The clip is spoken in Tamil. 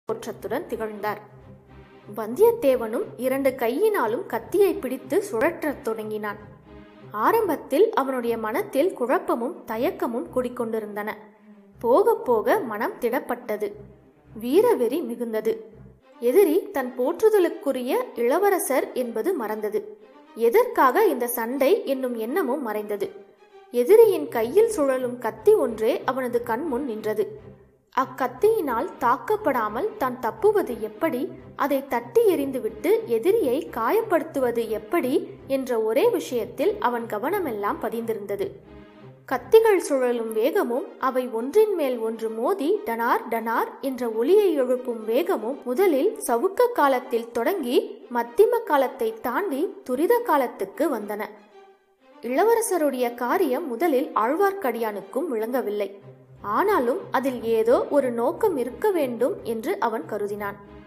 தோற்றத்துடன் திகழ்ந்தார் வந்தியத்தேவனும் இரண்டு கையினாலும் கத்தியை பிடித்து சுழற்றத் தொடங்கினான் ஆரம்பத்தில் அவனுடைய மனத்தில் குழப்பமும் தயக்கமும் குடிக்கொண்டிருந்தன போக போக மனம் திடப்பட்டது வீரவெறி மிகுந்தது எதிரி தன் போற்றுதலுக்குரிய இளவரசர் என்பது மறந்தது எதற்காக இந்த சண்டை என்னும் எண்ணமும் மறைந்தது எதிரியின் கையில் சுழலும் கத்தி ஒன்றே அவனது கண்முன் நின்றது அக்கத்தியினால் தாக்கப்படாமல் தான் தப்புவது எப்படி அதை தட்டி எறிந்துவிட்டு எதிரியை காயப்படுத்துவது எப்படி என்ற ஒரே விஷயத்தில் அவன் கவனமெல்லாம் பதிந்திருந்தது கத்திகள் சுழலும் வேகமும் அவை ஒன்றின் மேல் ஒன்று மோதி டனார் டனார் என்ற ஒலியை எழுப்பும் வேகமும் முதலில் சவுக்க காலத்தில் தொடங்கி மத்திம காலத்தை தாண்டி துரித காலத்துக்கு வந்தன இளவரசருடைய காரியம் முதலில் ஆழ்வார்க்கடியானுக்கும் விளங்கவில்லை ஆனாலும் அதில் ஏதோ ஒரு நோக்கம் இருக்க வேண்டும் என்று அவன் கருதினான்